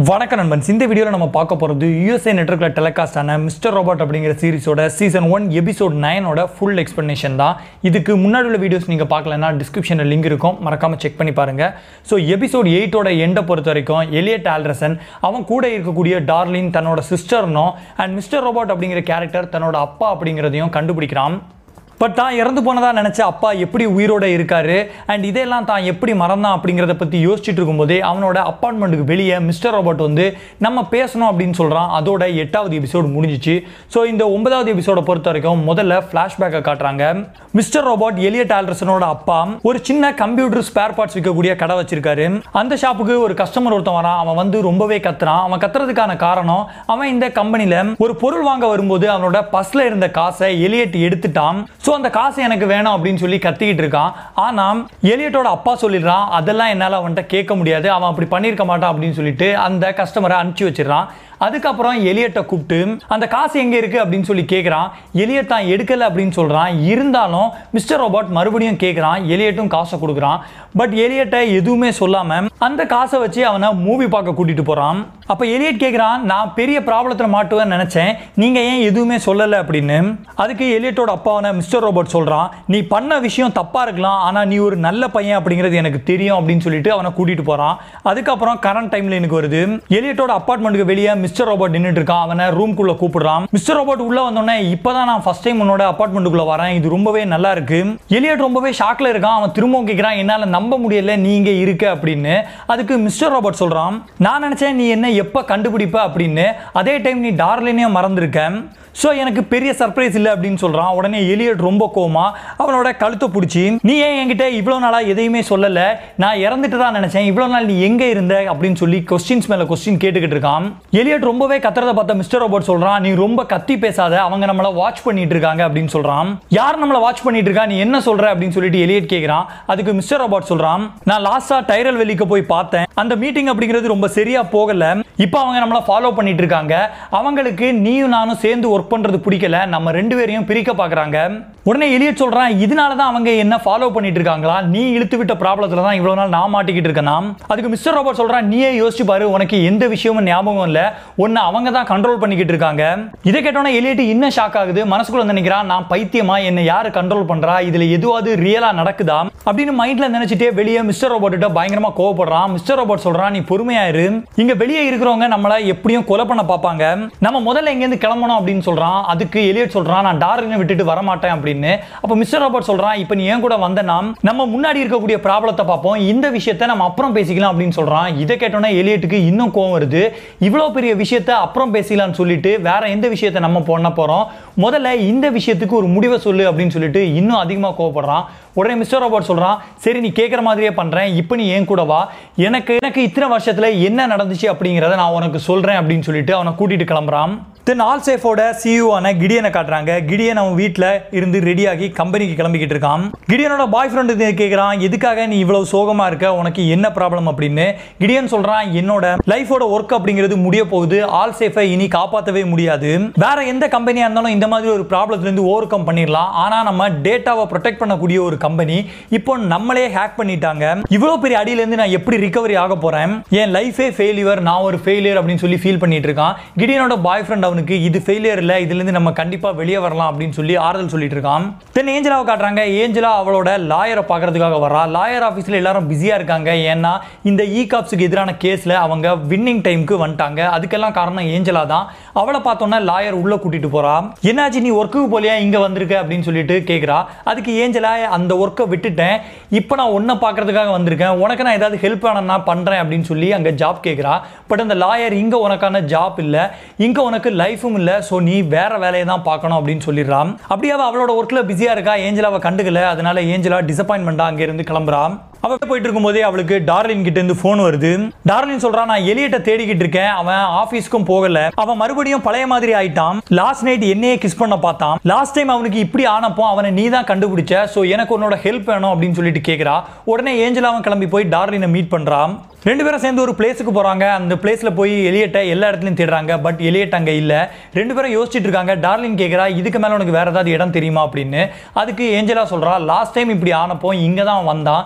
வணக்கம் நண்பன்ஸ் இந்த வீடியோவில் நம்ம பார்க்க போகிறது யூஎஸ்ஏ நெட்ஒர்க்கில் டெலிகாஸ்ட் ஆன மிஸ்டர் ரோபோட் அப்படிங்கிற சீரிஸோட சீசன் ஒன் எபிசோட் நைனோட ஃபுல் எக்ஸ்ப்ளனேஷன் தான் இதுக்கு முன்னாடி உள்ள வீடியோஸ் நீங்கள் பார்க்கலன்னா டிஸ்கிரிப்ஷனில் லிங்க் இருக்கும் மறக்காமல் செக் பண்ணி பாருங்கள் ஸோ எபிசோட் எயிட்டோட எண்டை பொறுத்த வரைக்கும் எலியட் ஆல்ரசன் அவன் கூட இருக்கக்கூடிய டார்லின் தன்னோட சிஸ்டர்னும் அண்ட் மிஸ்டர் ரோபோட் அப்படிங்கிற கேரக்டர் தன்னோட அப்பா அப்படிங்கிறதையும் கண்டுபிடிக்கிறான் பட் தான் இறந்து போனதா நினச்ச அப்பா எப்படி உயிரோட இருக்காரு அண்ட் இதெல்லாம் தான் எப்படி மறந்தான் அப்படிங்கிறத பற்றி யோசிச்சுட்டு இருக்கும்போதே அவனோட அப்பார்ட்மெண்ட்டுக்கு வெளியே மிஸ்டர் ரோபோட் வந்து நம்ம பேசணும் அப்படின்னு சொல்கிறான் அதோட எட்டாவது எபிசோடு முடிஞ்சிச்சு ஸோ இந்த ஒன்பதாவது எபிசோட பொறுத்த வரைக்கும் முதல்ல ஃப்ளாஷ்பேக்கை காட்டுறாங்க மிஸ்டர் ரோபோட் எலியட் ஆல்டர்சனோட அப்பா ஒரு சின்ன கம்ப்யூட்டர் ஸ்பேர் பார்ட்ஸ் விற்கக்கூடிய கடை வச்சிருக்காரு அந்த ஷாப்புக்கு ஒரு கஸ்டமர் ஒருத்தன் வரான் அவன் வந்து ரொம்பவே கத்துறான் அவன் கத்துறதுக்கான காரணம் அவன் இந்த கம்பெனியில் ஒரு பொருள் வாங்க வரும்போது அவனோட பஸ்ல இருந்த காசை எலியட் எடுத்துட்டான் ஸோ அந்த காசு எனக்கு வேணும் அப்படின்னு சொல்லி கத்திக்கிட்டு இருக்கான் ஆனால் எலியட்டோட அப்பா சொல்லிடுறான் அதெல்லாம் என்னால் அவன்கிட்ட கேட்க முடியாது அவன் அப்படி பண்ணியிருக்க மாட்டான் அப்படின்னு சொல்லிட்டு அந்த கஸ்டமரை அனுப்பிச்சி வச்சிடறான் அதுக்கப்புறம் எலியட்டை கூப்பிட்டு அந்த காசு எங்கே இருக்கு அப்படின்னு சொல்லி கேட்குறான் எலியட் தான் எடுக்கல அப்படின்னு சொல்கிறான் இருந்தாலும் மிஸ்டர் ரோபோட் மறுபடியும் கேட்குறான் எலியட்டும் காசை கொடுக்குறான் பட் எலியட்டை எதுவுமே சொல்லாமல் அந்த காசை வச்சு அவனை மூவி பார்க்க கூட்டிட்டு போகிறான் அப்போ எலியட் கேட்குறான் நான் பெரிய ப்ராப்ளத்தில் மாட்டுவேன்னு நினச்சேன் நீங்கள் ஏன் எதுவுமே சொல்லலை அப்படின்னு அதுக்கு எலியட்டோட அப்பாவான மிஸ்டர் ரோபோட் சொல்கிறான் நீ பண்ண விஷயம் தப்பாக இருக்கலாம் ஆனால் நீ ஒரு நல்ல பையன் அப்படிங்கிறது எனக்கு தெரியும் அப்படின்னு சொல்லிட்டு அவனை கூட்டிட்டு போகிறான் அதுக்கப்புறம் கரண்ட் டைம்ல எனக்கு வருது எலியட்டோட அப்பார்ட்மெண்ட்டுக்கு வெளியே மிஸ்டர் ரோபோட் நின்றுட்டு இருக்கான் அவனை ரூம்குள்ள கூப்பிடுறான் மிஸ்டர் ரோபோட் உள்ள வந்தோடனே இப்பதான் நான் ஃபர்ஸ்ட் டைம் உன்னோட அப்பார்ட்மெண்ட்டுக்குள்ள வரேன் இது ரொம்பவே நல்லா இருக்கு எலியட் ரொம்பவே ஷாக்ல இருக்கான் அவன் திரும்பவும் கேட்கிறான் என்னால நம்ப முடியல நீ இங்க இருக்க அப்படின்னு அதுக்கு மிஸ்டர் ரோபோட் சொல்றான் நான் நினைச்சேன் நீ என்ன எப்ப கண்டுபிடிப்ப அப்படின்னு அதே டைம் நீ டார்லினையும் மறந்துருக்க ஸோ எனக்கு பெரிய சர்ப்ரைஸ் இல்லை அப்படின்னு சொல்கிறான் உடனே எலியட் ரொம்ப கோமா அவனோட கழுத்தை பிடிச்சி நீ ஏன் என்கிட்ட இவ்வளோ நாளாக எதையுமே சொல்லலை நான் இறந்துட்டு தான் நினச்சேன் இவ்வளோ நாள் நீ எங்கே இருந்த அப்படின்னு சொல்லி கொஸ்டின்ஸ் மேலே கொஸ்டின் கேட்டுக்கிட்டு இருக்கான் எலியட் ரொம்பவே கத்துறதை பார்த்த மிஸ்டர் ரோபோட் சொல்கிறான் நீ ரொம்ப கத்தி பேசாத அவங்க நம்மளை வாட்ச் பண்ணிட்டு இருக்காங்க அப்படின்னு சொல்கிறான் யார் நம்மளை வாட்ச் பண்ணிட்டு இருக்கா நீ என்ன சொல்கிற அப்படின்னு சொல்லிட்டு எலியட் கேட்குறான் அதுக்கு மிஸ்டர் ரோபோட் சொல்கிறான் நான் லாஸ்ட்டாக டைரல் வெளிக்கு போய் பார்த்தேன் அந்த மீட்டிங் அப்படிங்கிறது ரொம்ப சரியாக போகலை இப்போ அவங்க நம்மளை ஃபாலோ பண்ணிட்டு இருக்காங்க அவங்களுக்கு நீயும் நானும் சேர்ந்து ஒர்க் பண்றது பிடிக்கல நம்ம ரெண்டு பேரையும் பிரிக்க பார்க்கறாங்க உடனே எலியட் சொல்றான் இதனால தான் அவங்க என்ன ஃபாலோ பண்ணிட்டு இருக்காங்களா நீ இழுத்து விட்ட ப்ராப்ளத்துல தான் இவ்வளவு நாள் நான் மாட்டிக்கிட்டு இருக்கேனா அதுக்கு மிஸ்டர் ரோபோட் சொல்றான் நீயே யோசிச்சு பாரு உனக்கு எந்த விஷயமும் ஞாபகம் இல்ல ஒன்னு அவங்க தான் கண்ட்ரோல் பண்ணிக்கிட்டு இருக்காங்க இதை கேட்டோன்னே எலியட் இன்னும் ஷாக் ஆகுது மனசுக்குள்ள நினைக்கிறான் நான் பைத்தியமா என்ன யாரு கண்ட்ரோல் பண்றா இதுல எதுவாவது ரியலா நடக்குதா அப்படின்னு மைண்ட்ல நினைச்சிட்டே வெளியே மிஸ்டர் ரோபோட் கிட்ட பயங்கரமா கோவப்படுறான் மிஸ்டர் ரோபோட் சொல்றான் நீ பொறுமையா இரு இங்க வெளியே இருக்கிறவங்க நம்மள எப்படியும் கொலை பண்ண பார்ப்பாங்க நம்ம முதல்ல எங்க இருந்து கிளம்பணும் அப்படின்னு சொல்றான் அதுக்கு எலியட் சொல்றான் நான் டார்லினை விட்டுட்டு வர மாட்டேன் அப்படின்னு அப்ப மிஸ்டர் ரோபோட் சொல்றான் இப்போ நீ ஏன் கூட வந்தனா நம்ம முன்னாடி இருக்கக்கூடிய ப்ராப்ளத்தை பார்ப்போம் இந்த விஷயத்தை நம்ம அப்புறம் பேசிக்கலாம் அப்படின்னு சொல்றான் இதை கேட்டோன்னே எலியட்டுக்கு இன்னும் கோவம் வருது இவ்வளவு பெரிய விஷயத்தை அப்புறம் பேசிக்கலாம்னு சொல்லிட்டு வேற எந்த விஷயத்தை நம்ம பண்ண போறோம் முதல்ல இந்த விஷயத்துக்கு ஒரு முடிவை சொல்லு அப்படின்னு சொல்லிட்டு இன்னும் அதிகமாக கோவப்படுறான் உடனே மிஸ்டர் ரோபோட் சொல்றான் சரி நீ கேட்குற மாதிரியே பண்றேன் இப்போ நீ ஏன் கூட வா எனக்கு எனக்கு இத்தனை வருஷத்துல என்ன நடந்துச்சு அப்படிங்கிறத நான் உனக்கு சொல்றேன் அப்படின்னு சொல்லிட்டு அவனை கூட்டிட்டு கிளம்புறான் தென் ஆல் சேஃபோட சிஇஓவான கிடியனை காட்டுறாங்க கிடியன் அவன் வீட்டில் இருந்து ரெடியாகி கம்பெனிக்கு கிளம்பிக்கிட்டு இருக்கான் கிடியனோட பாய் ஃப்ரெண்டு கேட்குறான் எதுக்காக நீ இவ்வளவு சோகமா இருக்க உனக்கு என்ன ப்ராப்ளம் அப்படின்னு கிடியன் சொல்றான் என்னோட லைஃபோட ஒர்க் அப்படிங்கிறது முடிய போகுது ஆல் சேஃபை இனி காப்பாற்றவே முடியாது வேற எந்த கம்பெனியாக இருந்தாலும் இந்த மாதிரி ஒரு ப்ராப்ளத்துலேருந்து ஓவர் கம் பண்ணிடலாம் ஆனால் நம்ம டேட்டாவை ப்ரொடெக்ட் பண்ணக்கூடிய ஒரு கம்பெனி இப்போ நம்மளே ஹேக் பண்ணிட்டாங்க இவ்வளோ பெரிய அடியிலேருந்து நான் எப்படி ரிகவரி ஆக போறேன் என் லைஃபே ஃபெயிலியர் நான் ஒரு ஃபெயிலியர் அப்படின்னு சொல்லி ஃபீல் பண்ணிட்டு இருக்கான் கிடியனோட பாய் ஃப்ரெண்ட் அவனுக்கு இது ஃபெயிலியர் இல்லை இதுலேருந்து நம்ம கண்டிப்பாக வெளியே வரலாம் அப்படின்னு சொல்லி ஆறுதல் சொல்லிட்டு இருக்கான் தென் ஏஞ்சலாவை காட்டுறாங்க ஏஞ்சலா அவளோட லாயரை பார்க்கறதுக்காக வரா லாயர் ஆஃபீஸில் எல்லாரும் பிஸியாக இருக்காங்க ஏன்னா இந்த இ காப்ஸுக்கு எதிரான கேஸில் அவங்க வின்னிங் டைமுக்கு வந்துட்டாங்க அதுக்கெல்லாம் காரணம் ஏஞ்சலா தான் அவளை பார்த்தோன்னா லாயர் உள்ள கூட்டிட்டு போறா என்னாச்சு நீ ஒர்க்குக்கு போலியா இங்க வந்திருக்க அப்படின்னு சொல்லிட்டு கேட்குறா அதுக்கு ஏஞ்சலா அந்த ஒர்க்கை விட்டுட்டேன் இப்போ நான் ஒன்றை பார்க்கறதுக்காக வந்திருக்கேன் உனக்கு நான் ஏதாவது ஹெல்ப் வேணும்னா பண்ணுறேன் அப்படின்னு சொல்லி அங்கே ஜாப் கேட்குறா பட் அந்த லாயர் இங்கே உனக்கான ஜாப் இல்லை இங்கே உனக்கு லைஃபும் இல்லை ஸோ நீ வேற வேலையை தான் பார்க்கணும் அப்படின்னு சொல்லிடுறான் அப்படியே அவ அவளோட ஒர்க்கில் பிஸியாக இருக்கா ஏஞ்சலாவை கண்டுக்கல அதனால ஏஞ்சலா டிசப்பாயின்மெண்ட்டாக அங்கேருந்து கிளம்புறா அவ போயிட்டு இருக்கும்போதே அவளுக்கு டார்லின் கிட்ட இருந்து ஃபோன் வருது டார்லின் சொல்றான் நான் எலியட்ட தேடிக்கிட்டு இருக்கேன் அவன் ஆபீஸ்க்கும் போகல அவன் மறுபடியும் பழைய மாதிரி ஆயிட்டான் லாஸ்ட் நைட் என்னையே கிஸ் பண்ண பார்த்தான் லாஸ்ட் டைம் அவனுக்கு இப்படி ஆனப்போ அவனை நீ தான் கண்டுபிடிச்ச ஸோ எனக்கு உன்னோட ஹெல்ப் வேணும் அப்படின்னு சொல்லிட்டு கேட்குறா உடனே ஏஞ்சலாவும் கிளம்பி போய் டார்லினை மீட் பண்றான் ரெண்டு பேரும் சேர்ந்து ஒரு பிளேஸுக்கு போறாங்க அந்த பிளேஸ்ல போய் எலியட்டை எல்லா இடத்துலையும் தேடுறாங்க பட் எலியட் அங்க இல்ல ரெண்டு பேரும் யோசிச்சுட்டு இருக்காங்க டார்லின் கேட்குறா இதுக்கு மேல உனக்கு வேற ஏதாவது இடம் தெரியுமா அப்படின்னு அதுக்கு ஏஞ்சலா சொல்றா லாஸ்ட் டைம் இப்படி ஆனப்போ இங்க தான் வந்தான் இது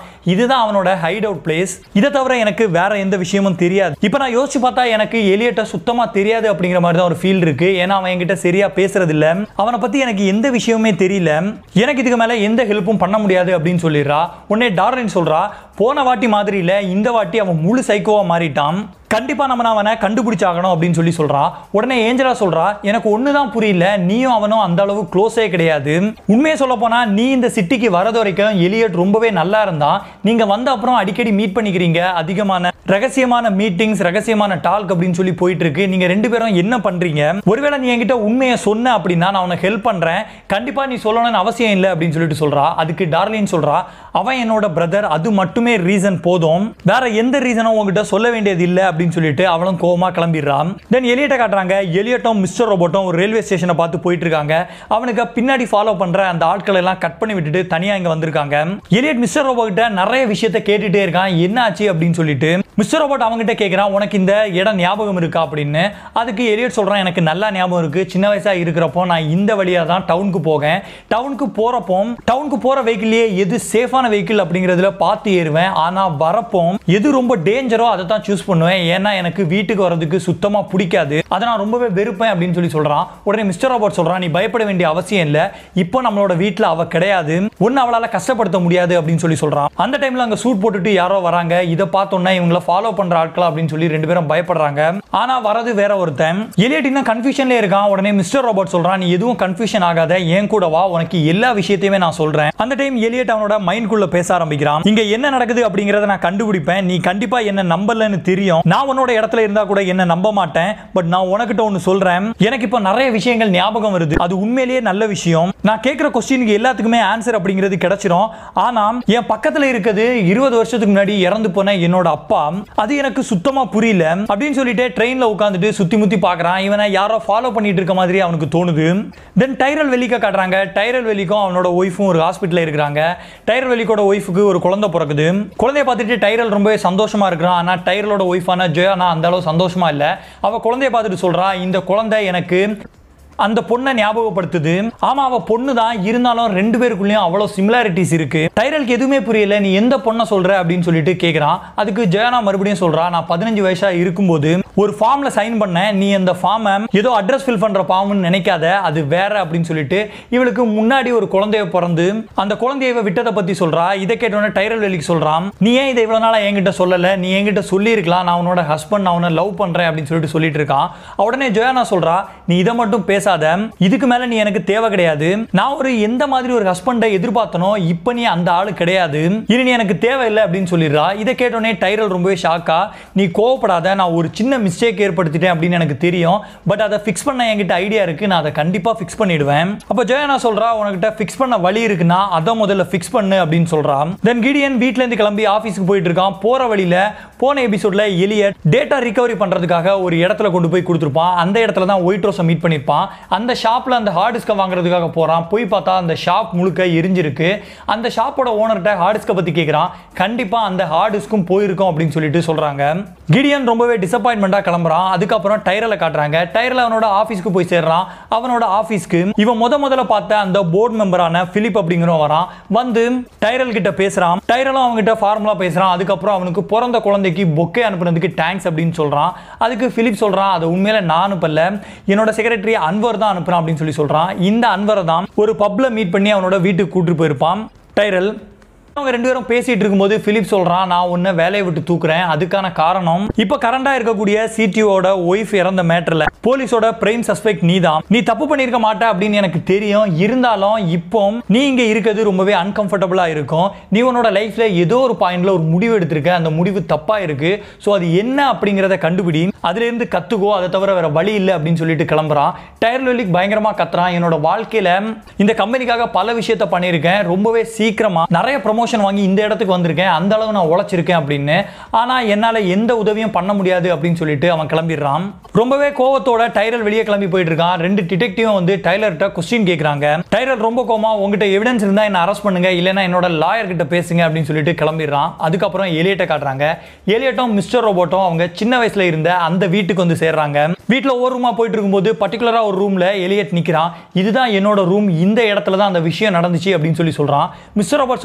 இதுதான் அவனோட ஹைட் அவுட் பிளேஸ் இதை தவிர எனக்கு வேற எந்த விஷயமும் தெரியாது இப்போ நான் யோசிச்சு பார்த்தா எனக்கு எலியட்டை சுத்தமா தெரியாது அப்படிங்கிற மாதிரி தான் ஒரு ஃபீல் இருக்கு ஏன்னா அவன் என்கிட்ட சரியா பேசுறது இல்ல அவனை பத்தி எனக்கு எந்த விஷயமுமே தெரியல எனக்கு இதுக்கு மேல எந்த ஹெல்ப்பும் பண்ண முடியாது அப்படின்னு சொல்லிடுறா உடனே டார்லின் சொல்றா போன வாட்டி மாதிரி இல்ல இந்த வாட்டி அவன் முழு சைக்கோவா மாறிட்டான் கண்டிப்பா நம்ம நான் அவனை கண்டுபிடிச்சாகணும் அப்படின்னு சொல்லி சொல்றா உடனே ஏஞ்சலா சொல்றா எனக்கு ஒண்ணுதான் புரியல நீயும் அவனும் அந்த அளவு க்ளோஸே கிடையாது உண்மையை சொல்ல போனா நீ இந்த சிட்டிக்கு வரது வரைக்கும் எலியட் ரொம்பவே நல்லா இருந்தான் நீங்க வந்த அப்புறம் அடிக்கடி மீட் பண்ணிக்கிறீங்க அதிகமான ரகசியமான மீட்டிங்ஸ் ரகசியமான டால்க் அப்படின்னு சொல்லி போயிட்டு இருக்கு நீங்க ரெண்டு பேரும் என்ன பண்றீங்க ஒருவேளை நீ என்கிட்ட உண்மையை சொன்ன அப்படின்னா நான் உனக்கு ஹெல்ப் பண்றேன் கண்டிப்பா நீ சொல்லணும்னு அவசியம் இல்லை அப்படின்னு சொல்லிட்டு சொல்றா அதுக்கு டார்லின் சொல்றா அவன் என்னோட பிரதர் அது மட்டுமே ரீசன் போதும் வேற எந்த ரீசனும் உங்ககிட்ட சொல்ல வேண்டியது இல்லை அப்படின்னு சொல்லிட்டு அவளும் கோவமா கிளம்பிடுறான் தென் எலியட்டை காட்டுறாங்க எலியட்டும் மிஸ்டர் ரோபோட்டும் ஒரு ரயில்வே ஸ்டேஷனை பார்த்து போயிட்டு இருக்காங்க அவனுக்கு பின்னாடி ஃபாலோ பண்ற அந்த ஆட்களை எல்லாம் கட் பண்ணி விட்டுட்டு தனியா இங்க வந்திருக்காங்க எலியட் மிஸ்டர் ரோபோ கிட்ட நிறைய விஷயத்த கேட்டுட்டே இருக்கான் என்ன ஆச்சு அப்படின்னு சொல்லிட்டு மிஸ்டர் ரோபோட் அவங்ககிட்ட கேட்கிறான் உனக்கு இந்த இடம் ஞாபகம் இருக்கா அப்படின்னு அதுக்கு எலியட் சொல்றான் எனக்கு நல்லா ஞாபகம் இருக்கு சின்ன வயசா இருக்கிறப்போ நான் இந்த வழியா தான் டவுனுக்கு போகேன் டவுனுக்கு போறப்போ டவுனுக்கு போற வெஹிக்கிள்லயே எது சேஃபான வெஹிக்கிள் அப்படிங்கிறதுல பார்த்து ஏறுவேன் ஆனா வரப்போ எது ரொம்ப டேஞ்சரோ அதை தான் சூஸ் பண்ணுவேன் ஏன்னா எனக்கு வீட்டுக்கு வரதுக்கு சுத்தமா பிடிக்காது அதை நான் ரொம்பவே வெறுப்பேன் அப்படின்னு சொல்லி சொல்றான் உடனே மிஸ்டர் ரோபோட் சொல்றான் நீ பயப்பட வேண்டிய அவசியம் இல்ல இப்போ நம்மளோட வீட்ல அவ கிடையாது ஒன்னு அவளால கஷ்டப்படுத்த முடியாது அப்படின்னு சொல்லி சொல்றான் அந்த டைம்ல அங்க சூட் போட்டுட்டு யாரோ வராங்க இதை பார்த்தோன்னா இவங்கள ஃபாலோ பண்ற ஆட்களா அப்படின்னு சொல்லி ரெண்டு பேரும் பயப்படுறாங்க ஆனா வரது வேற ஒருத்தன் எலியட் இன்னும் கன்ஃபியூஷன்ல இருக்கான் உடனே மிஸ்டர் ரோபோட் சொல்றான் நீ எதுவும் கன்ஃபியூஷன் ஆகாத என் கூட வா உனக்கு எல்லா விஷயத்தையுமே நான் சொல்றேன் அந்த டைம் எலியட் அவனோட மைண்ட் குள்ள பேச ஆரம்பிக்கிறான் இங்க என்ன நடக்குது அப்படிங்கறத நான் கண்டுபிடிப்பேன் நீ கண்டிப்பா என்ன நம்பலன்னு தெரியும் நான் உன்னோட இடத்துல இருந்தா கூட என்ன நம்ப மாட்டேன் பட் நான் உனக்கிட்ட ஒன்னு சொல்றேன் எனக்கு இப்போ நிறைய விஷயங்கள் ஞாபகம் வருது அது உண்மையிலேயே நல்ல விஷயம் நான் கேட்கிற கொஸ்டினுக்கு எல்லாத்துக்குமே ஆன்சர் அப்படிங்கிறது கிடைச்சிரும் ஆனா என் பக்கத்துல இருக்குது இருபது வருஷத்துக்கு முன்னாடி இறந்து போன என்னோட அப்பா அது எனக்கு சுத்தமா புரியல அப்படின்னு சொல்லிட்டு ட்ரெயின்ல உட்காந்துட்டு சுத்தி முத்தி பாக்குறான் இவனை யாரோ ஃபாலோ பண்ணிட்டு இருக்க மாதிரி அவனுக்கு தோணுது தென் டைரல் வெலிக்க காட்டுறாங்க டைரல் வெலிக்கும் அவனோட ஒய்ஃபும் ஒரு ஹாஸ்பிட்டல் இருக்கிறாங்க டைரல் வெலிக்கோட ஒய்ஃபுக்கு ஒரு குழந்தை பிறக்குது குழந்தைய பார்த்துட்டு டைரல் ரொம்பவே சந்தோஷமா இருக்கிறான் ஆனா டைரலோட ஒய்ஃபான ஜெயானா அந்த அளவு சந்தோஷமா இல்ல அவ குழந்தைய பார்த்துட்டு சொல்றா இந்த குழந்தை எனக்கு அந்த பொண்ணை ஞாபகப்படுத்துது ஆமா அவ பொண்ணு தான் இருந்தாலும் ரெண்டு பேருக்குள்ளேயும் அவ்வளவு சிமிலாரிட்டிஸ் இருக்கு டைரலுக்கு எதுவுமே புரியல நீ எந்த பொண்ணை சொல்ற அப்படின்னு சொல்லிட்டு கேக்குறான் அதுக்கு ஜெயனா மறுபடியும் சொல்றா நான் பதினஞ்சு வயசா இருக்கும்போது ஒரு ஃபார்ம்ல சைன் பண்ணேன் நீ அந்த ஃபார்மை ஏதோ அட்ரஸ் ஃபில் பண்ற ஃபார்ம்னு நினைக்காத அது வேற அப்படின்னு சொல்லிட்டு இவளுக்கு முன்னாடி ஒரு குழந்தைய பிறந்து அந்த குழந்தைய இவ விட்டதை பத்தி சொல்றா இதை கேட்டோன்னே டைரல் வெளிக்கு சொல்றான் நீ ஏன் இதை இவ்வளவு நாளா என்கிட்ட சொல்லல நீ என்கிட்ட சொல்லியிருக்கலாம் நான் உன்னோட ஹஸ்பண்ட் நான் உன்னை லவ் பண்றேன் அப்படின்னு சொல்லிட்டு சொல்லிட்டு இருக்கான் உடனே ஜோயானா சொல்றா நீ இதை மட்டும் பேசாத இதுக்கு மேல நீ எனக்கு தேவை கிடையாது நான் ஒரு எந்த மாதிரி ஒரு ஹஸ்பண்டை எதிர்பார்த்தனோ இப்போ நீ அந்த ஆளு கிடையாது இனி நீ எனக்கு தேவையில்லை அப்படின்னு சொல்லிடுறா இதை கேட்டோன்னே டைரல் ரொம்பவே ஷாக்கா நீ கோவப்படாத நான் ஒரு சின்ன மிஸ்டேக் ஏற்படுத்திட்டேன் அப்படின்னு எனக்கு தெரியும் பட் அதை ஃபிக்ஸ் பண்ண என்கிட்ட ஐடியா இருக்கு நான் அதை கண்டிப்பா ஃபிக்ஸ் பண்ணிடுவேன் அப்போ ஜெயனா சொல்றா உனக்கிட்ட ஃபிக்ஸ் பண்ண வழி இருக்குன்னா அதை முதல்ல ஃபிக்ஸ் பண்ணு அப்படின்னு சொல்றான் தென் கிடியன் வீட்ல இருந்து கிளம்பி ஆஃபீஸ்க்கு போயிட்டு இருக்கான் போற வழியில போன எபிசோட்ல எலியட் டேட்டா ரிகவரி பண்றதுக்காக ஒரு இடத்துல கொண்டு போய் கொடுத்துருப்பான் அந்த இடத்துல தான் ஒயிட் ரோஸை மீட் பண்ணியிருப்பான் அந்த ஷாப்ல அந்த ஹார்ட் டிஸ்கை வாங்குறதுக்காக போறான் போய் பார்த்தா அந்த ஷாப் முழுக்க எரிஞ்சிருக்கு அந்த ஷாப்போட ஓனர்கிட்ட ஹார்ட் டிஸ்கை பத்தி கேட்குறான் கண்டிப்பா அந்த ஹார்ட் டிஸ்க்கும் போயிருக்கும் அப்படின்னு சொல்லிட்டு சொல்றாங்க கிடியன் ரொம்பவே டிசப்பாயின்மெண்டா கிளம்புறான் அதுக்கப்புறம் டைரலை காட்டுறாங்க டைரல் அவனோட ஆஃபீஸ்க்கு போய் சேர்றான் அவனோட ஆஃபீஸ்க்கு இவன் முத முதல்ல பார்த்த அந்த போர்டு மெம்பரான பிலிப் அப்படிங்கிறவன் வரான் வந்து டைரல் கிட்ட பேசுறான் டைரலும் அவங்ககிட்ட ஃபார்முலா பேசுறான் அதுக்கப்புறம் அவனுக்கு பிறந்த குழந்தைக்கு பொக்கே அனுப்புனதுக்கு தேங்க்ஸ் அப்படின்னு சொல்றான் அதுக்கு பிலிப் சொல்றான் அது உண்மையில நான் அனுப்பல என்னோட செக்ரட்டரி அன்வர் தான் அனுப்புறான் அப்படின்னு சொல்லி சொல்றான் இந்த அன்வரை தான் ஒரு பப்ல மீட் பண்ணி அவனோட வீட்டுக்கு கூட்டிட்டு போயிருப்பான் டைரல் அவங்க ரெண்டு பேரும் பேசிட்டு இருக்கும்போது பிலிப் சொல்றான் நான் உன்னை வேலையை விட்டு தூக்குறேன் அதுக்கான காரணம் இப்ப கரண்டா இருக்கக்கூடிய சிடிஓட ஒய்ஃப் இறந்த மேட்டர்ல போலீஸோட பிரைம் சஸ்பெக்ட் நீ தான் நீ தப்பு பண்ணிருக்க மாட்ட அப்படின்னு எனக்கு தெரியும் இருந்தாலும் இப்போ நீ இங்க இருக்கிறது ரொம்பவே அன்கம்ஃபர்டபுளா இருக்கும் நீ உன்னோட லைஃப்ல ஏதோ ஒரு பாயிண்ட்ல ஒரு முடிவு எடுத்திருக்க அந்த முடிவு தப்பா இருக்கு ஸோ அது என்ன அப்படிங்கிறத கண்டுபிடி அதுல இருந்து கத்துக்கோ அதை தவிர வேற வழி இல்லை அப்படின்னு சொல்லிட்டு கிளம்புறான் டயர் லொலிக் பயங்கரமா கத்துறான் என்னோட வாழ்க்கையில இந்த கம்பெனிக்காக பல விஷயத்த பண்ணியிருக்கேன் ரொம்பவே சீக்கிரமா நிறைய ப்ரொமோஷன் வாங்கி இந்த இடத்துக்கு வந்திருக்கேன் அந்த அளவு நான் உழைச்சிருக்கேன் அப்படின்னு ஆனா என்னால எந்த உதவியும் பண்ண முடியாது அப்படின்னு சொல்லிட்டு அவன் கிளம்பிடுறான் ரொம்பவே கோவத்தோட டைரல் வெளியே கிளம்பி போயிட்டு இருக்கான் ரெண்டு டிடெக்டிவும் வந்து டைலர்கிட்ட கொஸ்டின் கேட்கறாங்க டைலர் ரொம்ப கோமா உங்ககிட்ட எவிடன்ஸ் இருந்தா என்ன அரெஸ்ட் பண்ணுங்க இல்லைன்னா என்னோட லாயர் கிட்ட பேசுங்க அப்படின்னு சொல்லிட்டு கிளம்பிடுறான் அதுக்கப்புறம் எலியட்டை காட்டுறாங்க எலியட்டும் மிஸ்டர் ரோபோட்டும் அவங்க சின்ன வயசுல இருந்த அந்த வீட்டுக்கு வந்து சேர்றாங்க வீட்டுல ஒரு ரூமா போயிட்டு இருக்கும்போது பர்டிகுலரா ஒரு ரூம்ல எலியட் நிக்கிறான் இதுதான் என்னோட ரூம் இந்த இடத்துல தான் அந்த விஷயம் நடந்துச்சு அப்படின்னு சொல்லி சொல்றான் மிஸ்டர் ரோபோட் சொல்றான் அதெல்லாம்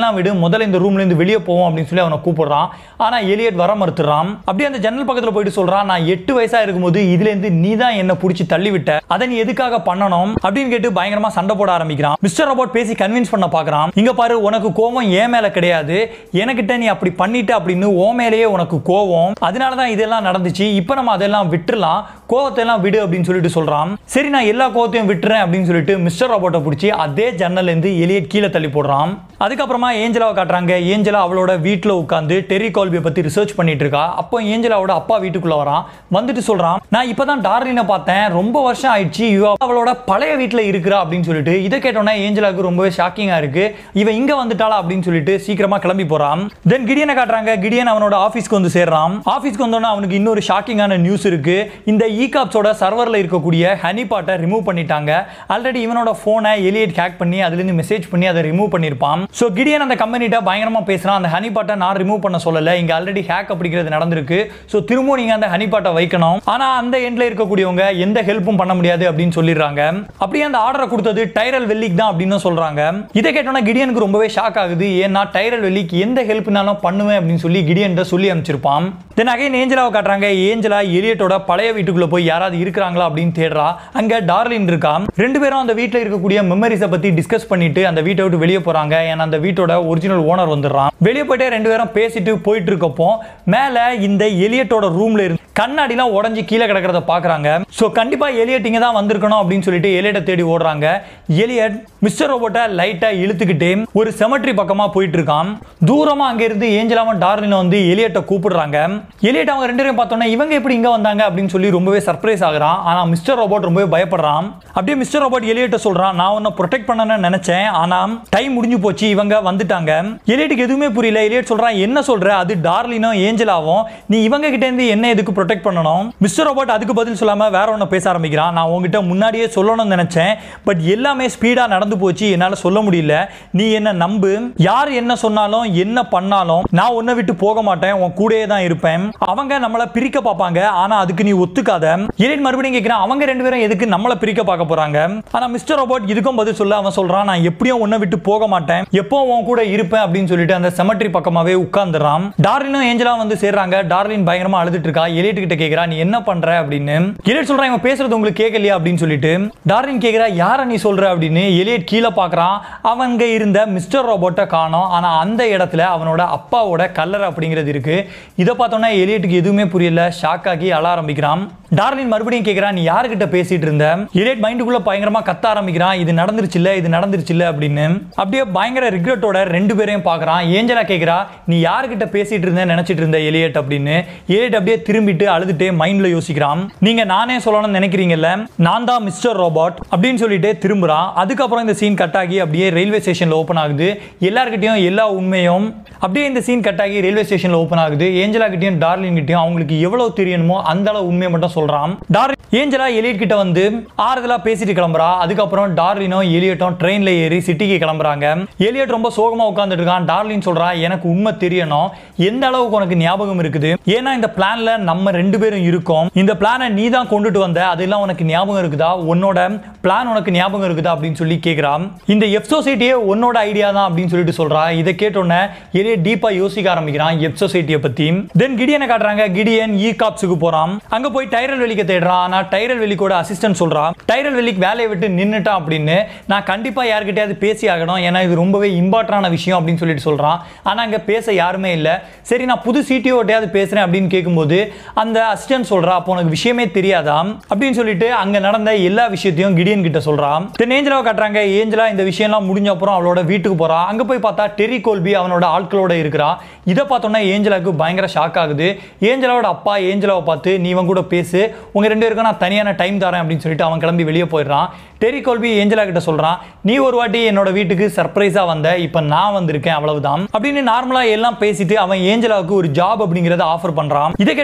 இதெல்லாம் விடு முதல்ல இந்த ரூம்ல இருந்து வெளியே போவோம் அப்படின்னு சொல்லி அவனை கூப்பிடுறான் ஆனா எலியட் வர மறுத்துறான் அப்படியே அந்த ஜன்னல் பக்கத்துல போயிட்டு சொல்றான் நான் எட்டு வயசா இருக்கும்போது இதுல இருந்து நீ தான் என்ன பிடிச்சி தள்ளி விட்ட அதை நீ எதுக்காக பண்ணணும் அப்படின்னு கேட்டு பயங்கரமா சண்டை போட ஆரம்பிக்கிறான் மிஸ்டர் ரோபோட் பேசி கன்வின்ஸ் பண்ண பாக்குறான் இங்க பாரு உனக்கு கோவம் ஏன் மேல கிடையாது எனக்கிட்ட நீ அப்படி பண்ணிட்ட அப்படின்னு ஓ மேலேயே உனக்கு கோவம் அதனால தான் இதெல்லாம் நடந்துச்சு இப்போ நம்ம அதெல்லாம் விட்டுறலாம் கோவத்தை எல்லாம் விடு அப்படின்னு சொல்லிட்டு சொல்றான் சரி நான் எல்லா கோவத்தையும் விட்டுறேன் அப்படின்னு சொல்லிட்டு மிஸ்டர் ரோபோட்டை பிடிச்சி அதே ஜன்னல்ல இருந்து எலியட் கீழே தள்ளி போடுறான் அதுக்கப்புறமா ஏஞ்சலாவை காட்டுறாங்க ஏஞ்சலா அவளோட வீட்டில் உட்காந்து டெரி கால்பியை பத்தி ரிசர்ச் பண்ணிட்டு இருக்கா அப்போ ஏஞ்சலாவோட அப்பா வீட்டுக்குள்ள வரான் வந்துட்டு சொல்றான் நான் இப்பதான் டார்லினை பார்த்தேன் ரொம்ப வருஷம் ஆயிடுச்சு இவ அவளோட பழைய வீட்டில் இருக்கிறா அப்படின்னு சொல்லிட்டு இதை கேட்டோன்னே ஏஞ்சலாவுக்கு ரொம்பவே ஷாக்கிங்கா இருக்கு இவ இங்க வந்துட்டாளா அப்படின்னு சொல்லிட்டு சீக்கிரமா கிளம்பி போறான் தென் கிடியனை காட்டுறாங்க கிடியன் அவனோட ஆஃபீஸ்க்கு வந்து சேர்றான் ஆஃபீஸ்க்கு வந்தோன்னே அவனுக்கு இன்னொரு ஷாக்கிங்கான நியூஸ் இருக்கு இந்த ஈகாப்ஸோட சர்வரில் இருக்கக்கூடிய ஹனி பாட்டை ரிமூவ் பண்ணிட்டாங்க ஆல்ரெடி இவனோட ஃபோனை எலியட் ஹேக் பண்ணி அதுலேருந்து மெசேஜ் பண்ணி அதை ரிமூவ் பண்ணியிருப்பான் ஸோ கிடியன் அந்த கம்பெனிட்ட பயங்கரமா பேசுறான் அந்த ஹனி பாட்டை நான் ரிமூவ் பண்ண சொல்லலை இங்க ஆல்ரெடி ஹேக் அப்படிங்கிறது நடந்திருக்கு ஸோ திரும்பவும் நீங்க அந்த ஹனி பாட்டை வைக்கணும் ஆனா அந்த எண்ட்ல இருக்கக்கூடியவங்க எந்த ஹெல்ப்பும் பண்ண முடியாது அப்படின்னு சொல்லிடுறாங்க அப்படியே அந்த ஆர்டரை கொடுத்தது டைரல் வெல்லிக் தான் அப்படின்னு சொல்றாங்க இதை கேட்டோன்னா கிடியனுக்கு ரொம்பவே ஷாக் ஆகுது ஏன்னா டைரல் வெல்லிக் எந்த ஹெல்ப்னாலும் பண்ணுவேன் அப்படின்னு சொல்லி கிடியன் சொல்லி அனுப்பிச்சிருப்பான் தென் அகைன் ஏஞ்சலாவை காட்டுறாங்க ஏஞ்சலா எலியட்டோட பழைய வீட்டுக்குள்ள போய் யாராவது இருக்கிறாங்களா அப்படின்னு தேடுறா அங்க டார்லின் இருக்கா ரெண்டு பேரும் அந்த வீட்டில் இருக்கக்கூடிய மெமரிஸை பத்தி டிஸ்கஸ் பண்ணிட்டு அந்த வீட்டை விட்டு வெளியே போறாங்க ஏன்னா அந்த வீட்டோட ஒரிஜினல் ஓனர் வந்துடுறான் வெளியே போயிட்டே ரெண்டு பேரும் பேசிட்டு போயிட்டு இருக்கப்போ மேல இந்த எலியட்டோட ரூம்ல இருந்து கண்ணாடிலாம் உடஞ்சி கீழே கிடக்கிறத பாக்குறாங்க ஸோ கண்டிப்பா எலியட் இங்க தான் வந்திருக்கணும் அப்படின்னு சொல்லிட்டு எலியட்டை தேடி ஓடுறாங்க எலியட் மிஸ்டர் ரோபோட்டை லைட்டா இழுத்துக்கிட்டே ஒரு செமட்ரி பக்கமா போயிட்டு இருக்கான் தூரமா அங்க இருந்து ஏஞ்சலாவும் டார்லினும் வந்து எலியட்டை கூப்பிடுறாங்க எலியட் அவங்க ரெண்டு பேரும் பார்த்தோன்னா இவங்க எப்படி இங்க வந்தாங்க அப்படின்னு சொல்லி ரொம்பவே சர்ப்ரைஸ் ஆகுறான் ஆனா மிஸ்டர் ரோபோட் ரொம்பவே பயப்படுறான் அப்படியே மிஸ்டர் ரோபோட் எலியட்ட சொல்றான் நான் உன்னை ப்ரொடெக்ட் பண்ணணும்னு நினைச்சேன் ஆனா டைம் முடிஞ்சு போச்சு இவங்க வந்துட்டாங்க எலியட்டுக்கு எதுவுமே புரியல எலியட் சொல்றான் என்ன சொல்ற அது டார்லினும் ஏஞ்சலாவும் நீ இவங்க கிட்ட இருந்து என்ன எதுக்கு ப்ரொடெக்ட் பண்ணணும் மிஸ்டர் ரோபோட் அதுக்கு பதில் சொல்லாம வேற ஒன்று பேச ஆரம்பிக்கிறான் நான் உங்ககிட்ட முன்னாடியே சொல்லணும்னு நினைச்சேன் பட் எல்லாமே ஸ்பீடா நடந்து போச்சு என்னால சொல்ல முடியல நீ என்ன நம்பு யார் என்ன சொன்னாலும் என்ன பண்ணாலும் நான் உன்னை விட்டு போக மாட்டேன் உன் கூடயே தான் இருப்பேன் அவங்க நம்மளை பிரிக்க பார்ப்பாங்க ஆனா அதுக்கு நீ ஒத்துக்காத எலியட் மறுபடியும் கேட்கிறான் அவங்க ரெண்டு பேரும் எதுக்கு நம்மளை பிரிக்க பார்க்க போறாங்க ஆனா மிஸ்டர் ரோபோட் இதுக்கும் பதில் சொல்ல அவன் சொல்றான் நான் எப்படியும் உன்னை விட்டு போக மாட்டேன் எப்போ உன் கூட இருப்பேன் அப்படின்னு சொல்லிட்டு அந்த செமட்ரி பக்கமாவே உட்கார்ந்துறான் டார்லினும் ஏஞ்சலா வந்து சேர்றாங்க டார்லின் பயங்கரமா அழுதுட்டு இருக்கா எலியட் கிட்ட கேக்குறா நீ என்ன பண்ற அப்படின்னு எலியட் சொல்றான் இவன் பேசுறது உங்களுக்கு கேட்கலையா அப்படின்னு சொல்லிட்டு டார்லின் கேக்குறா யார நீ சொல்ற அப்படின்னு எலியட் கீழே பாக்குறான் அவங்க இருந்த மிஸ்டர் ரோபோட்டை காணோம் ஆனா அந்த இடத்துல அவனோட அப்பாவோட கல்லர் அப்படிங்கிறது இருக்கு இதை பார்த்தோன்னா எலியட்டுக்கு எதுவுமே புரியல ஷாக் ஆகி அழ ஆரம்பிக்கிறான் டார்லின் மறுபடியும் கேட்கிறான் நீ யாருக்கிட்ட பேசிட்டு இருந்த எலியட் மைண்டுக்குள்ள பயங்கரமா கத்த ஆரம்பிக்கிறான் இது நடந்துருச்சுல்ல இது நடந்துருச்சுல்ல அப்படின்னு அப்படியே பயங்கர ரிக்ரெட்டோட ரெண்டு பேரையும் பார்க்கறான் ஏஞ்சலா கேட்கிறா நீ யாருக்கிட்ட பேசிட்டு இருந்த நினைச்சிட்டு இருந்த எலியட் அப்படின்னு எலியட் அப்படியே திரும்பிட்டு அழுதுட்டே மைண்ட்ல யோசிக்கிறான் நீங்க நானே சொல்லணும்னு நினைக்கிறீங்கல்ல நான் தான் மிஸ்டர் ரோபோட் அப்படின்னு சொல்லிட்டு திரும்புறான் அதுக்கப்புறம் இந்த சீன் கட் ஆகி அப்படியே ரயில்வே ஸ்டேஷன்ல ஓப்பன் ஆகுது எல்லார்கிட்டயும் எல்லா உண்மையும் அப்படியே இந்த சீன் கட் ஆகி ரயில்வே ஸ்டேஷன்ல ஓப்பன் ஆகுது ஏஞ்சலா கிட்டயும் டார்லின் கிட்டயும் அவங்களுக்கு எவ்வளவு தெரியணுமோ அந்த அளவு உண்மையை மட்டும் சொல்றான் டார்லின் ஏஞ்சலா எலியட் கிட்ட வந்து ஆறுதலா பேசிட்டு கிளம்புறா அதுக்கப்புறம் டார்லினும் எலியட்டும் ட்ரெயின்ல ஏறி சிட்டிக்கு கிளம்புறாங்க எலியட் ரொம்ப சோகமா உட்காந்துட்டு இருக்கான் டார்லின் சொல்றா எனக்கு உண்மை தெரியணும் எந்த அளவுக்கு உனக்கு ஞாபகம் இருக்குது ஏன்னா இந்த பிளான்ல நம்ம ரெண்டு பேரும் இருக்கோம் இந்த பிளானை நீ தான் கொண்டுட்டு வந்த அதெல்லாம் உனக்கு ஞாபகம் இருக்குதா உன்னோட பிளான் உனக்கு ஞாபகம் இருக்குதா அப்படின்னு சொல்லி கேட்கிறான் இந்த எஃப் சொசைட்டியே உன்னோட ஐடியா தான் அப்படின்னு சொல்லிட்டு சொல்றா இதை கேட்டோன்னே எலிய டீப்பா யோசிக்க ஆரம்பிக்கிறான் எஃப் சொசைட்டியை பத்தி தென் கிடியனை காட்டுறாங்க கிடியன் இ காப்ஸுக்கு போறான் அங்க போய் டைரல் வெளிக்க தேடுறான் ஆனா டைரல் வெளிக்கோட அசிஸ்டன்ட் சொல்றான் டைரல் வெளிக்கு வேலையை விட்டு நின்னுட்டான் அப்படின்னு நான் கண்டிப்பா யார்கிட்டயாவது பேசி ஆகணும் ஏன்னா இது ரொம்பவே இம்பார்ட்டன்டான விஷயம் அப்படின்னு சொல்லிட்டு சொல்றான் ஆனா அங்க பேச யாருமே இல்ல சரி நான் புது சிடிஓட்டையாவது பேசுறேன் அப்படின்னு கேட்கும்போது அந்த அசிஸ்டன்ட் சொல்றா அப்போ உனக்கு விஷயமே தெரியாதா அப்படின்னு சொல்லிட்டு அங்க நடந்த எல்லா விஷயத்தையும் கிடியன் கிட்ட சொல்றான் தென் ஏஞ்சலாவை காட்டுறாங்க ஏஞ்சலா இந்த விஷயம்லாம் முடிஞ்ச அப்புறம் அவளோட வீட்டுக்கு போறா அங்க போய் பார்த்தா டெரி கோல்பி அவனோட ஆட்களோட இருக்கிறா இதை பார்த்தோன்னா ஏஞ்சலாவுக்கு பயங்கர ஷாக் ஆகுது ஏஞ்சலாவோட அப்பா ஏஞ்சலாவை பார்த்து நீ இவன் கூட பேசு உங்க ரெண்டு பேருக்கும் நான் தனியான டைம் தரேன் அப்படின்னு சொல்லிட்டு அவன் கிளம்பி வெளியே போயிடுறான் டெரி கோல்பி ஏஞ்சலா கிட்ட சொல்றான் நீ ஒரு வாட்டி என்னோட வீட்டுக்கு சர்ப்ரைஸா வந்த இப்போ நான் வந்திருக்கேன் அவ்வளவுதான் அப்படின்னு நார்மலா எல்லாம் பேசிட்டு அவன் ஏஞ்சலாவுக்கு ஒரு ஜாப் அப்படிங்கறத ஆஃபர் பண்றான் இதை கேட்டோன்னே ஏஞ்சலா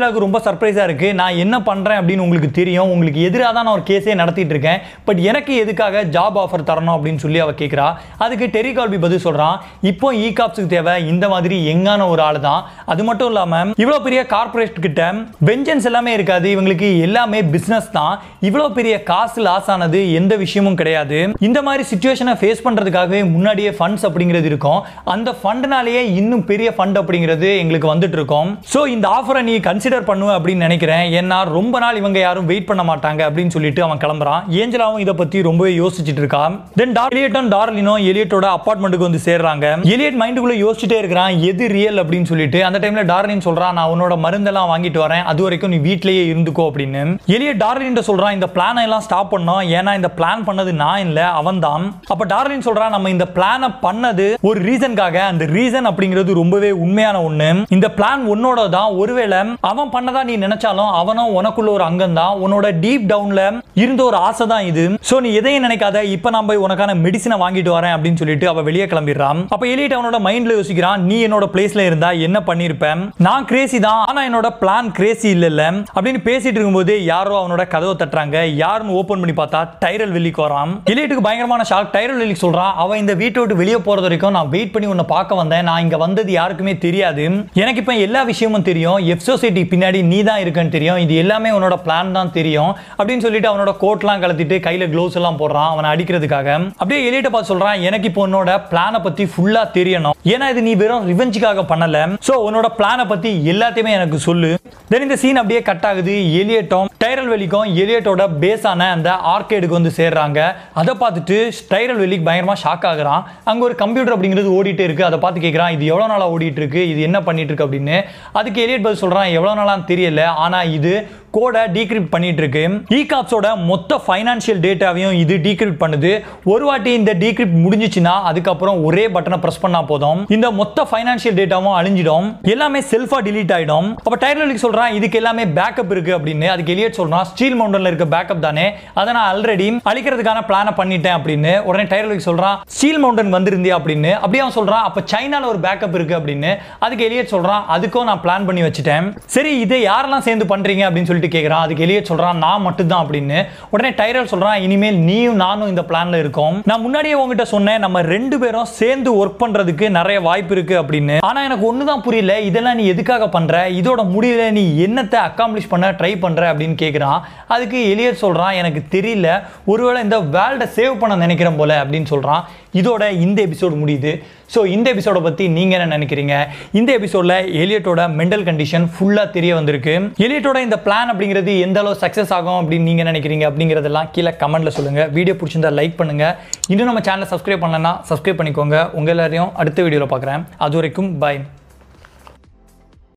ஏஞ்சலாவுக்கு ரொம்ப சர்ப்ரைஸாக இருக்குது நான் என்ன பண்ணுறேன் அப்படின்னு உங்களுக்கு தெரியும் உங்களுக்கு எதிராக தான் நான் ஒரு கேஸே நடத்திட்டு இருக்கேன் பட் எனக்கு எதுக்காக ஜாப் ஆஃபர் தரணும் அப்படின்னு சொல்லி அவ கேட்குறா அதுக்கு டெரி கால்பி பதில் சொல்கிறான் இப்போ இ காப்ஸுக்கு தேவை இந்த மாதிரி எங்கான ஒரு ஆள் தான் அது மட்டும் இல்லாமல் இவ்வளோ பெரிய கார்பரேட் கிட்ட வெஞ்சன்ஸ் எல்லாமே இருக்காது இவங்களுக்கு எல்லாமே பிஸ்னஸ் தான் இவ்வளோ பெரிய காசு லாஸ் ஆனது எந்த விஷயமும் கிடையாது இந்த மாதிரி சுச்சுவேஷனை ஃபேஸ் பண்ணுறதுக்காகவே முன்னாடியே ஃபண்ட்ஸ் அப்படிங்கிறது இருக்கும் அந்த ஃபண்ட்னாலேயே இன்னும் பெரிய ஃபண்ட் அப்படிங்கிறது எங்களுக்கு வந்துட்டு இருக்கும் ஸோ இந்த ஆஃபரை நீ கன்சிடர் பண்ணுவ அப்படின்னு நினைக்கிறேன் ஏன்னா ரொம்ப நாள் இவங்க யாரும் வெயிட் பண்ண மாட்டாங்க அப்படின்னு சொல்லிட்டு அவன் கிளம்புறான் ஏஞ்சலாவும் இதை பற்றி ரொம்பவே யோசிச்சுட்டு இருக்கான் தென் எலியட்டும் டார்லினும் எலியட்டோட அப்பார்ட்மெண்ட்டுக்கு வந்து சேர்றாங்க எலியட் மைண்டுக்குள்ள யோசிச்சுட்டே இருக்கிறான் எது ரியல் அப்படின்னு சொல்லிட்டு அந்த டைம்ல டார்லின் சொல்றான் நான் உன்னோட மருந்தெல்லாம் வாங்கிட்டு வரேன் அது வரைக்கும் நீ வீட்லயே இருந்துக்கோ அப்படின்னு எலியட் டார்லின் சொல்றான் இந்த பிளானை எல்லாம் ஸ்டாப் பண்ணோம் ஏன்னா இந்த பிளான் பண்ணது நான் இல்ல அவன் தான் அப்ப டார்லின் சொல்றான் நம்ம இந்த பிளானை பண்ணது ஒரு ரீசனுக்காக அந்த ரீசன் அப்படிங்கிறது ரொம்பவே உண்மையான ஒண்ணு இந்த பிளான் உன்னோட தான் ஒருவேளை அவன் பண்ணதா நீ நினைச்சாலும் அவனும் உனக்குள்ள ஒரு அங்கம் தான் உன்னோட டீப் டவுன்ல இருந்த ஒரு ஆசை தான் இது சோ நீ எதையும் நினைக்காத இப்ப நான் போய் உனக்கான மெடிசனை வாங்கிட்டு வரேன் அப்படின்னு சொல்லிட்டு அவ வெளியே கிளம்பிடுறான் அப்ப எலிட் அவனோட மைண்ட்ல யோசிக்கிறான் நீ என்னோட பிளேஸ்ல இருந்தா என்ன பண்ணிருப்பேன் நான் கிரேசி தான் ஆனா என்னோட பிளான் கிரேசி இல்ல அப்படின்னு பேசிட்டு இருக்கும்போது யாரோ அவனோட கதவை தட்டுறாங்க யாருன்னு ஓபன் பண்ணி பார்த்தா டைரல் வெள்ளிக்கு வரான் எலிட்டுக்கு பயங்கரமான ஷாக் டைரல் வெள்ளிக்கு சொல்றான் அவன் இந்த வீட்டை விட்டு வெளியே போறது வரைக்கும் நான் வெயிட் பண்ணி உன்னை பார்க்க வந்தேன் நான் இங்க வந்தது யாருக்குமே தெரியாது எனக்கு இப்ப எல்லா விஷயமும் தெரியும் எஃப் சொசைட்டி பின்னாடி நீ தான் இருக்கன்னு தெரியும் இது எல்லாமே உன்னோட பிளான் தான் தெரியும் அப்படின்னு சொல்லிட்டு அவனோட கோட்லாம் கலத்திட்டு கையில க்ளோஸ் எல்லாம் போடுறான் அவனை அடிக்கிறதுக்காக அப்படியே எலிட்ட பார்த்து சொல்றான் எனக்கு இப்போ உன்னோட பிளானை பத்தி ஃபுல்லா தெரியணும் ஏன்னா இது நீ வெறும் ரிவெஞ்சுக்காக பண்ணல சோ உன்னோட பிளானை பத்தி எல்லாத்தையுமே எனக்கு சொல்லு தென் இந்த சீன் அப்படியே கட் ஆகுது எலியட்டும் டைரல் வெலிக்கும் எலியட்டோட பேஸான அந்த ஆர்கேடுக்கு வந்து சேர்றாங்க அதை பார்த்துட்டு டைரல் வெலிக்கு பயங்கரமா ஷாக் ஆகுறான் அங்க ஒரு கம்ப்யூட்டர் அப்படிங்கிறது ஓடிட்டே இருக்கு அதை பார்த்து கேட்குறான் இது எவ்வளவு நாளா ஓடிட்டு இருக்கு இது என்ன பண்ணிட்டு இருக்கு அப்படின்னு அதுக்கு எலியட் பதில் சொல்றான் எவ்வளவு நாளான்னு தெரியல ஆனா இது கோடை டீக்ரிப்ட் பண்ணிட்டு இருக்கு இகாப்ஸோட மொத்த ஃபைனான்சியல் டேட்டாவையும் இது டீக்ரிப்ட் பண்ணுது ஒரு வாட்டி இந்த டீக்ரிப்ட் முடிஞ்சிச்சுன்னா அதுக்கப்புறம் ஒரே பட்டனை பிரஸ் பண்ணா போதும் இந்த மொத்த ஃபைனான்சியல் டேட்டாவும் அழிஞ்சிடும் எல்லாமே செல்ஃபா delete ஆயிடும் அப்ப டைலருக்கு சொல்றான் இதுக்கு எல்லாமே பேக்கப் இருக்கு அப்படின்னு அதுக்கு எலியட் சொல்றான் ஸ்டீல் மவுண்டன்ல இருக்க பேக்கப் தானே அதை நான் ஆல்ரெடி அழிக்கிறதுக்கான பிளானை பண்ணிட்டேன் அப்படின்னு உடனே டைலருக்கு சொல்றான் ஸ்டீல் மவுண்டன் வந்திருந்தியா அப்படின்னு அப்படியே அவன் சொல்றான் அப்ப சைனால ஒரு பேக்கப் இருக்கு அப்படின்னு அதுக்கு எலியட் சொல்றான் அதுக்கும் நான் பிளான் பண்ணி வச்சுட்டேன் சரி இதை யாரெல்லாம் சேர்ந்து பண்றீங்க அப்படின்னு சொல்லிட்டு கேட்குறான் அதுக்கு எலியட் சொல்றான் நான் மட்டும்தான் அப்படின்னு உடனே டைரல் சொல்றான் இனிமேல் நீயும் நானும் இந்த பிளான்ல இருக்கோம் நான் முன்னாடியே உங்ககிட்ட சொன்னேன் நம்ம ரெண்டு பேரும் சேர்ந்து ஒர்க் பண்றதுக்கு நிறைய வாய்ப்பு இருக்கு அப்படின்னு ஆனா எனக்கு ஒண்ணுதான் புரியல இதெல்லாம் நீ எதுக்காக பண்ற இதோட முடியல நீ என்னத்தை அக்காம்ப்ளிஷ் பண்ண ட்ரை பண்ற அப்படின்னு கேட்குறான் அதுக்கு எலியட் சொல்றான் எனக்கு தெரியல ஒருவேளை இந்த வேர்ல்டை சேவ் பண்ண நினைக்கிறேன் போல அப்படின்னு சொல்றான் இதோட இந்த எபிசோடு முடியுது ஸோ இந்த எபிசோட பற்றி நீங்கள் என்ன நினைக்கிறீங்க இந்த எபிசோடில் எலியட்டோட மென்டல் கண்டிஷன் ஃபுல்லாக தெரிய வந்திருக்கு எலியட்டோட இந்த பிளான் அப்படிங்கிறது எந்த அளவு சக்ஸஸ் ஆகும் அப்படின்னு நீங்கள் நினைக்கிறீங்க அப்படிங்கிறதெல்லாம் கீழே கமெண்ட்டில் சொல்லுங்கள் வீடியோ பிடிச்சிருந்தா லைக் பண்ணுங்கள் இன்னும் நம்ம சேனலை சப்ஸ்கிரைப் பண்ணலன்னா சப்ஸ்கிரைப் பண்ணிக்கோங்க உங்கள் எல்லாரையும் அடுத்த வீடியோவில் பார்க்குறேன் அது வரைக்கும் பாய்